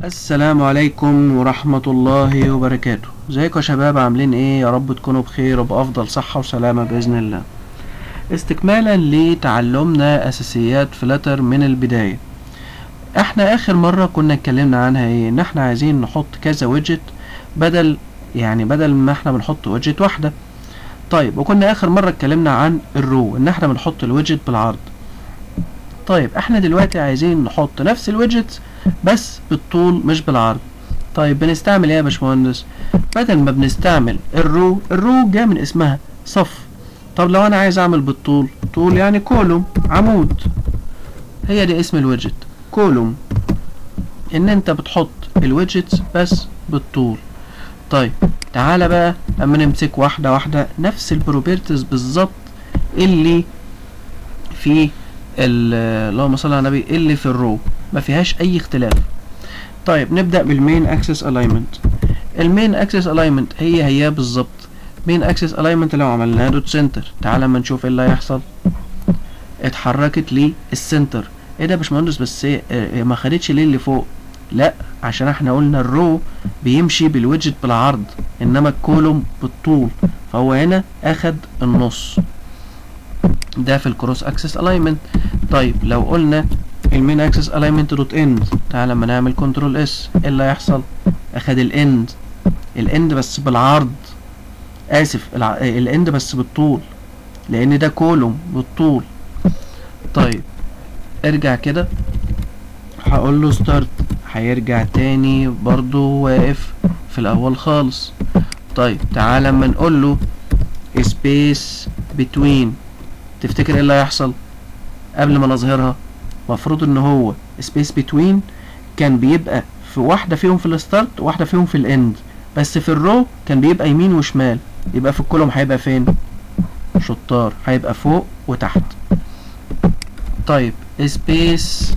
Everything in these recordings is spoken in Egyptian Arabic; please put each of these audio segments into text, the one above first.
السلام عليكم ورحمة الله وبركاته ازيكم يا شباب عاملين ايه يا رب تكونوا بخير وبأفضل صحة وسلامة بإذن الله استكمالا لتعلمنا أساسيات فلاتر من البداية احنا آخر مرة كنا اتكلمنا عنها ايه ان احنا عايزين نحط كذا ويدجت بدل يعني بدل ما احنا بنحط ويدجت واحدة طيب وكنا آخر مرة اتكلمنا عن الرو ان احنا بنحط الويدجت بالعرض طيب احنا دلوقتي عايزين نحط نفس الويدجت بس بالطول مش بالعرض طيب بنستعمل ايه يا باشمهندس بدل ما بنستعمل الرو الرو جاي من اسمها صف طب لو انا عايز اعمل بالطول طول يعني كولوم عمود هي دي اسم الويدجت كولوم ان انت بتحط الويدجتس بس بالطول طيب تعالى بقى اما نمسك واحدة واحدة نفس البروبرتيز بالظبط اللي في ال- اللهم صل على النبي اللي في الرو ما فيهاش اي اختلاف طيب نبدأ بالمين اكسس الاينمنت المين اكسس الاينمنت هي هي بالظبط مين اكسس الاينمنت لو عملناها دوت سنتر تعالى اما نشوف ايه اللي هيحصل اتحركت لي السنتر ايه ده يا باشمهندس بس إيه إيه ما خدتش ليه اللي فوق لا عشان احنا قلنا الرو بيمشي بالويدجت بالعرض انما الكولوم بالطول فهو هنا اخد النص ده في الكروس اكسس الاينمنت طيب لو قلنا المين اكسس الاينمنت دوت اند تعال لما نعمل كنترول اس ايه اللي هيحصل اخد الاند الاند بس بالعرض اسف الع... الاند بس بالطول لان ده كولوم بالطول طيب ارجع كده هقول له ستارت هيرجع تاني برضو واقف في الاول خالص طيب تعال لما نقول له سبيس بتوين تفتكر ايه اللي هيحصل قبل ما نظهرها مفروض ان هو سبيس بتوين كان بيبقى في واحدة فيهم في الستارت وواحدة فيهم في الاند بس في الرو كان بيبقى يمين وشمال يبقى في الكولوم هيبقى فين شطار هيبقى فوق وتحت طيب سبيس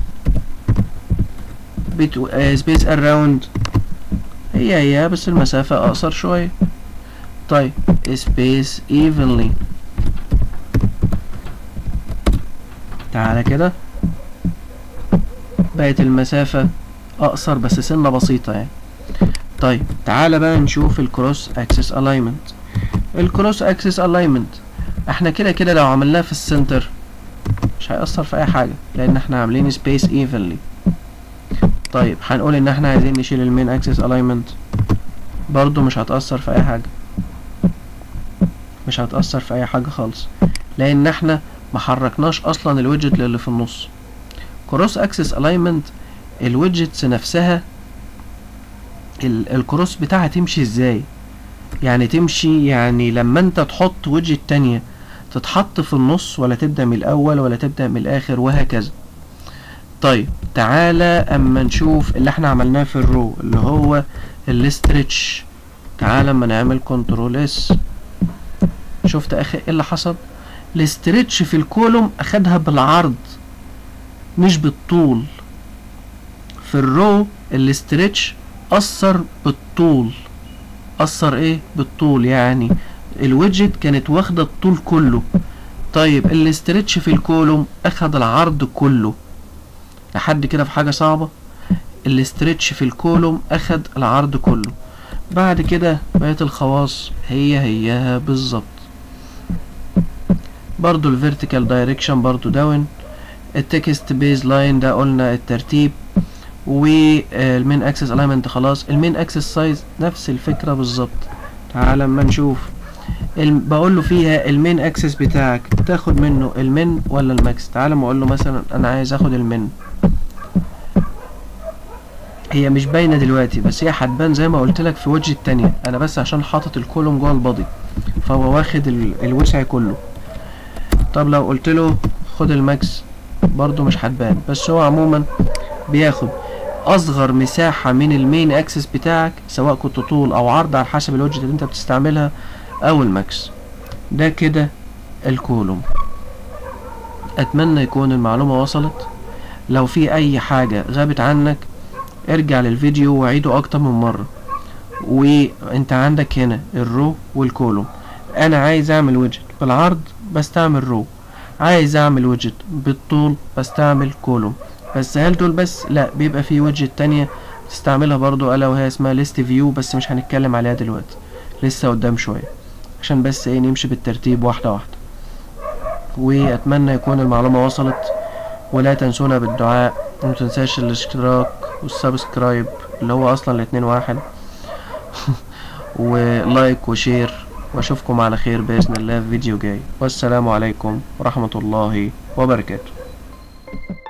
بتو... سبيس اراوند هي هي بس المسافة اقصر شوية طيب سبيس evenly تعالى كده بقت المسافة أقصر بس سنة بسيطة يعني طيب تعالى بقى نشوف الكروس اكسس الاينمنت الكروس اكسس الاينمنت احنا كده كده لو عملناه في السنتر مش هيأثر في اي حاجة لان احنا عاملين سبيس ايفنلي طيب هنقول ان احنا عايزين نشيل المين اكسس الاينمنت برضو مش هتأثر في اي حاجة مش هتأثر في اي حاجة خالص لان احنا ما حركناش اصلا الويدجت اللي في النص كروس اكسس الاينمنت الويدجتس نفسها ال- الكروس بتاعها تمشي ازاي يعني تمشي يعني لما انت تحط ويدجت تانية تتحط في النص ولا تبدأ من الاول ولا تبدأ من الاخر وهكذا طيب تعالى اما نشوف اللي احنا عملناه في الرو اللي هو الاسترتش تعالى اما نعمل كنترول اس شفت اخي ايه اللي حصل الاسترتش في الكولوم اخدها بالعرض مش بالطول في الرو الاسترتش اثر بالطول اثر ايه بالطول يعني الويدجت كانت واخده الطول كله طيب الاسترتش في الكولوم اخد العرض كله لحد كده في حاجه صعبه الاسترتش في الكولوم اخد العرض كله بعد كده بقت الخواص هي هيها بالظبط برضو الفيرتيكال دايركشن برضو داون التكست بيز لاين ده قلنا الترتيب والمين اكسس الاينمنت خلاص المين اكسس سايز نفس الفكره بالظبط تعال اما نشوف الم... بقول له فيها المين اكسس بتاعك تاخد منه المين ولا الماكس تعال اما اقول له مثلا انا عايز اخد المين هي مش باينه دلوقتي بس هي هتبان زي ما قلت لك في وجه التانية انا بس عشان حاطط الكولوم جوه البادي فهو واخد ال... الوسع كله طب لو قلت له خد الماكس برضو مش هتبان بس هو عموما بياخد اصغر مساحة من المين اكسس بتاعك سواء كنت طول او عرض على حسب الوجهة اللي انت بتستعملها او الماكس ده كده الكولوم اتمنى يكون المعلومة وصلت لو في اي حاجة غابت عنك ارجع للفيديو وعيده اكتر من مرة وانت عندك هنا الرو والكولوم انا عايز اعمل ويدجت بالعرض بستعمل رو عايز اعمل ويدجت بالطول بستعمل كولوم بس هل دول بس لا بيبقى في ويدجت تانية تستعملها برضو الا وهي اسمها ليست فيو بس مش هنتكلم عليها دلوقتي لسه قدام شوية عشان بس ايه نمشي بالترتيب واحدة واحدة واتمنى يكون المعلومة وصلت ولا تنسونا بالدعاء ومتنساش الاشتراك والسبسكرايب اللي هو اصلا الاتنين واحد ولايك وشير واشوفكم على خير باذن الله في فيديو جاي والسلام عليكم ورحمة الله وبركاته